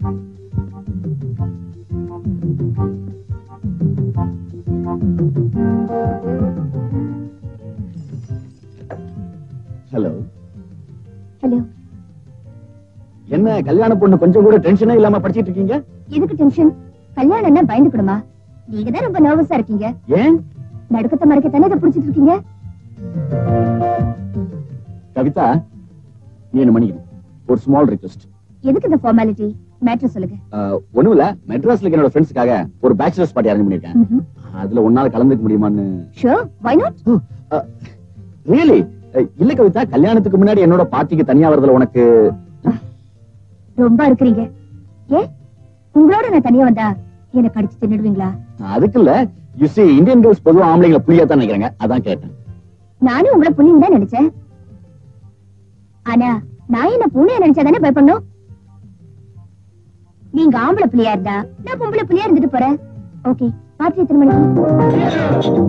Hello hello என்ன கல்யாண பொண்ணு கொஞ்சம் கூட டென்ஷனே இல்லாம படிச்சிட்டு இருக்கீங்க எதுக்கு டென்ஷன் கல்யாணம்னா பயந்துக்கணுமா நீங்க தான் ரொம்ப நர்வஸா இருக்கீங்க ஏன் நடுக்கத்தை மறைக்கத்தானே இதை பிடிச்சிட்டு இருக்கீங்க கவிதா நீ என்ன மன்னிக்கணும் ஒரு ஸ்மால் ரிக்வெஸ்ட் எதுக்கு இந்த ஃபார்மாலிட்டி மேட்ரு சொல்லுங்க ஒண்ணும் இல்ல மெட்ராஸ்ல இருக்க என்னோட ஃப்ரெண்ட்ஸ்க்காக ஒரு பேச்சுலர்ஸ் பார்ட்டி அரேஞ்ச் பண்ணிருக்கேன் அதுல ஒன்னால கலந்துக்க முடியுமான்னு ஷூர் வை நாட் ரியலி இல்ல கவிதா கல்யாணத்துக்கு முன்னாடி என்னோட பார்ட்டிக்கு தனியா வரதுல உனக்கு ரொம்ப இருக்கிறீங்க ஏன் உங்களோட நான் தனியா வந்தா என்ன கடிச்சு தின்னுடுவீங்களா அதுக்கு இல்ல யூ see இந்தியன் கேர்ள்ஸ் பொதுவா ஆம்பளைங்களை புளியா தான் நினைக்கிறாங்க அதான் கேட்டேன் நானும் உங்களை புள்ளின்னு தான் நினைச்சேன் ஆனா நான் என்ன பூனைய நினைச்சா தானே பயப்படணும் நீங்க ஆம்பளை புள்ளியா இருந்தா நான் பொம்பளை புள்ளியா இருந்துட்டு போறேன் ஓகே பார்ட்டி எத்தனை மணிக்கு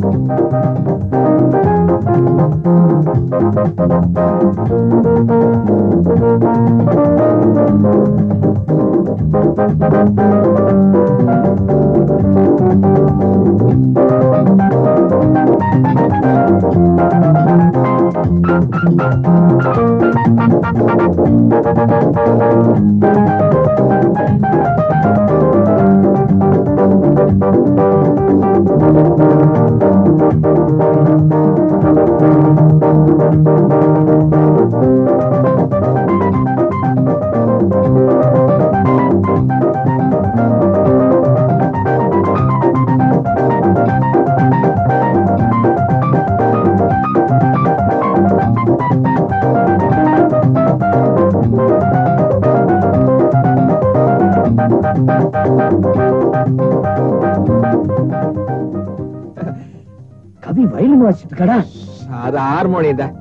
கவி வயலின் வாசிட்டு இருக்காடா அது ஹார்மோனியம் தான்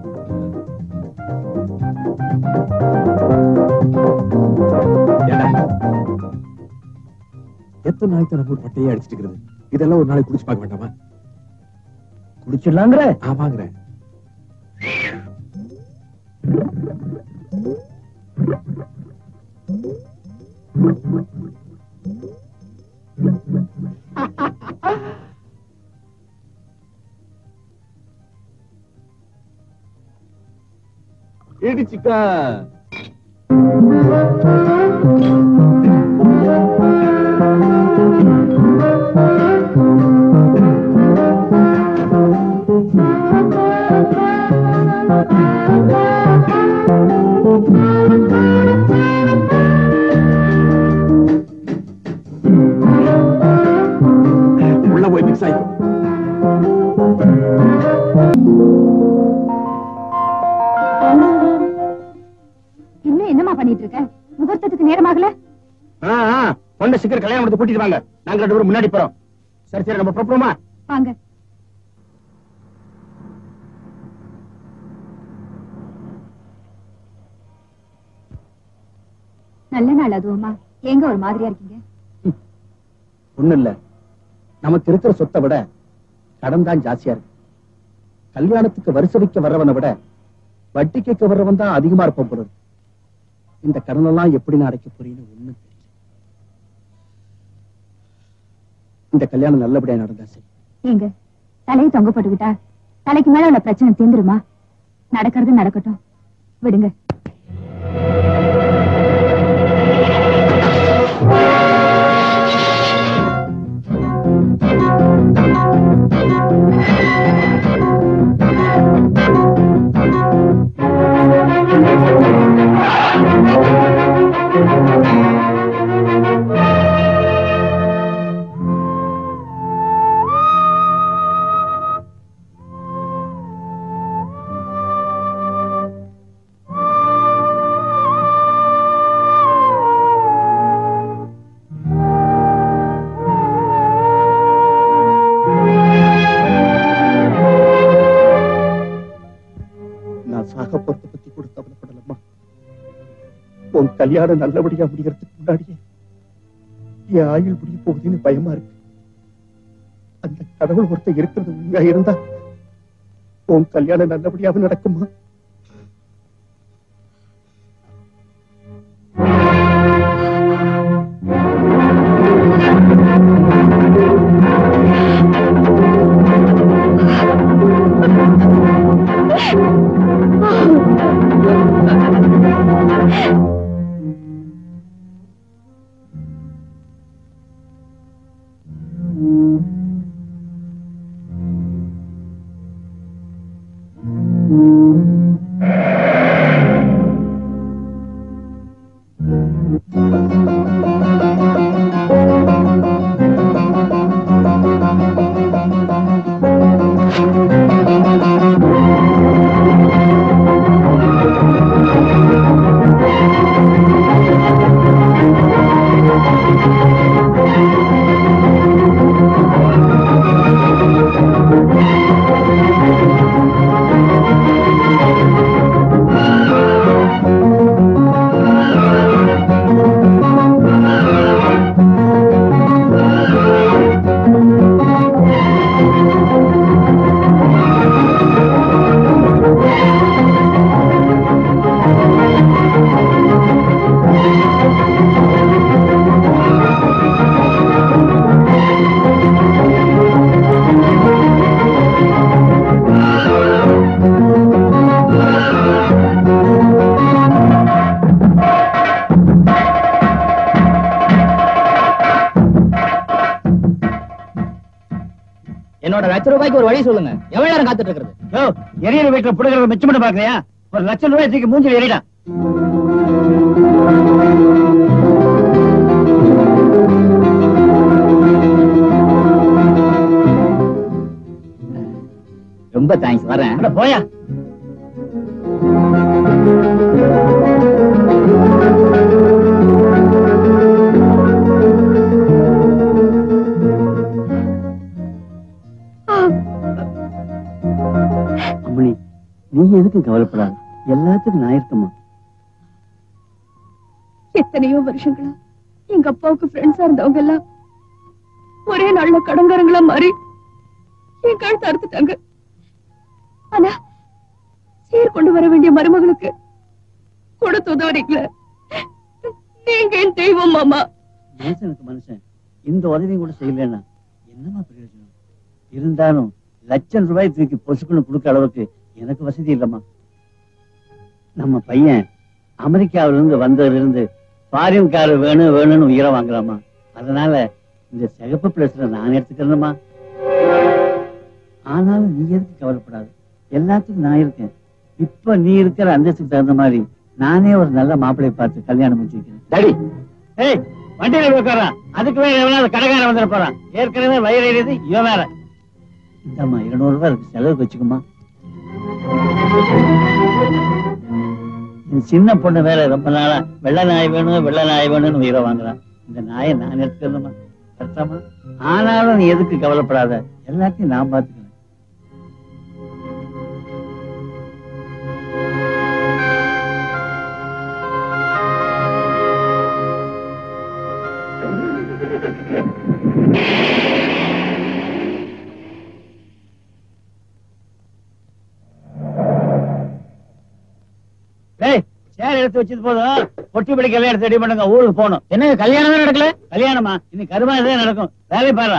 எத்தனை நாளைக்கு நம்ம ஒரு பட்டையே அடிச்சிட்டு இருக்கிறது இதெல்லாம் ஒரு நாளைக்கு குடிச்சு பார்க்க வேண்டாமா குடிச்சிடலாங்கிற ஆமாங்கிறேன் இடிச்சுக்கா உள்ள போய் மிக்ஸ் ஆயிக்கும் இன்னும் என்னமா பண்ணிட்டு இருக்க முகூர்த்தத்துக்கு நேரமாகல பொண்ணு சீக்கிரம் கல்யாணம் எடுத்து கூட்டிட்டு வாங்க நாங்க ரெண்டு பேரும் முன்னாடி போறோம் சரி சரி நம்ம புறப்படுவோமா வாங்க நல்ல நாள் அதுவுமா எங்க ஒரு மாதிரியா இருக்கீங்க ஒண்ணும் இல்ல நமக்கு இருக்கிற சொத்தை விட கடன் தான் ஜாஸ்தியா இருக்கு கல்யாணத்துக்கு வருஷ வைக்க வர்றவனை விட வட்டி கேட்க வர்றவன் தான் அதிகமா இருப்பான் போல இருக்கு. இந்த கடன் எல்லாம் எப்படி நான் அடைக்க போறீன்னு ஒண்ணும் தெரியல இந்த கல்யாணம் நல்லபடியா நடந்தா சரி ஏங்க தலையை தொங்க போட்டுக்கிட்டா தலைக்கு மேல உள்ள பிரச்சனை தீந்துருமா நடக்கிறது நடக்கட்டும் விடுங்க நான் சாக போறத பத்தி கூட கவலைப்படலம்மா உன் கல்யாணம் நல்லபடியா முடியறதுக்கு முன்னாடியே என் ஆயுள் முடிய போகுதுன்னு பயமா இருக்கு அந்த கடவுள் ஒருத்தர் இருக்கிறது உண்மையா இருந்தா உன் கல்யாணம் நல்லபடியாக நடக்குமா என்னோட லட்ச ரூபாய்க்கு ஒரு வழி சொல்லுங்க எவ்வளவு நேரம் காத்துட்டு இருக்கிறது யோ எரியற வீட்டுல புடுகிறத மிச்சம் பண்ண பாக்குறியா ஒரு லட்சம் ரூபாய் தூக்கி மூஞ்சில எறிடா ரொம்ப தேங்க்ஸ் வரேன் அட போயா அம்மணி நீ எதுக்கும் கவலைப்படாத எல்லாத்துக்கும் நான் இருக்கமா எத்தனையோ வருஷங்களா எங்க அப்பாவுக்கு ஃப்ரெண்ட்ஸா இருந்தவங்க எல்லாம் ஒரே நாள்ல கடங்காரங்களா மாறி என் கழுத்து அறுத்துட்டாங்க ஆனா சீர் கொண்டு வர வேண்டிய மருமகளுக்கு கொடுத்து உதவுறீங்களே நீங்க என் தெய்வம் மாமா மனுஷனுக்கு மனுஷன் இந்த உதவியும் கூட செய்யலன்னா என்னமா பிரயோஜனம் இருந்தாலும் லட்சம் ரூபாய் தூக்கி பொசுக்குன்னு கொடுக்க அளவுக்கு எனக்கு வசதி இல்லம்மா நம்ம பையன் அமெரிக்காவில இருந்து வந்ததுல இருந்து ஃபாரின் கார் வேணும் வேணும்னு உயிரை வாங்குறாமா அதனால இந்த சிகப்பு பிளஸ்ல நான் எடுத்துக்கிறேன்மா ஆனாலும் நீ எதுக்கு கவலைப்படாது எல்லாத்துக்கும் நான் இருக்கேன் இப்ப நீ இருக்கிற அந்தஸ்துக்கு தகுந்த மாதிரி நானே ஒரு நல்ல மாப்பிள்ளையை பார்த்து கல்யாணம் முடிச்சு வைக்கிறேன் டாடி ஏய் வண்டியில உட்காரான் அதுக்கு வேற எவனாவது கடைக்காரன் வந்துட போறான் ஏற்கனவே வயிறு எரியுது இவன் வேற இந்தம்மா இருநூறு ரூபாய் இருக்கு செலவுக்கு வச்சுக்குமா இந்த சின்ன பொண்ணு வேற ரொம்ப நாளா வெள்ளை நாய் வேணும் வெள்ளை நாய் வேணும்னு உயிரை வாங்குறான் இந்த நாயை நான் எடுத்துக்கிறதுமா கரெக்டாமா ஆனாலும் நீ எதுக்கு கவலைப்படாத எல்லாத்தையும் நான் பாத்துக்கிறேன் டேய் சேர் எடுத்து வச்சது போதும் பொட்டி பிடிக்க எல்லாம் எடுத்து ரெடி பண்ணுங்க ஊருக்கு போகணும் என்ன கல்யாணமே நடக்கல கல்யாணமா இன்னைக்கு கருமாதான் நடக்கும் வேலையை பாரு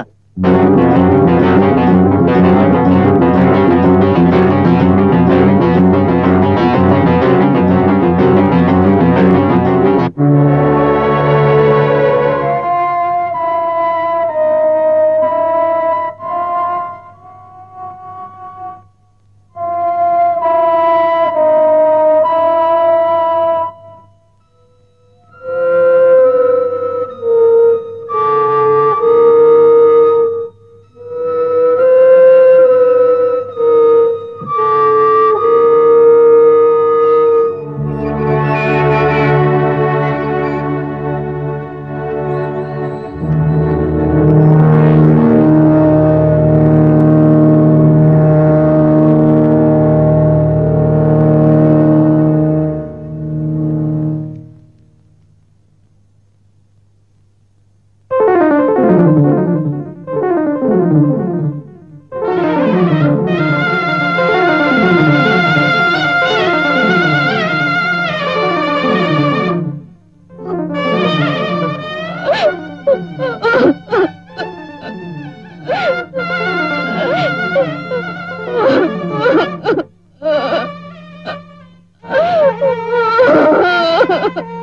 Ah!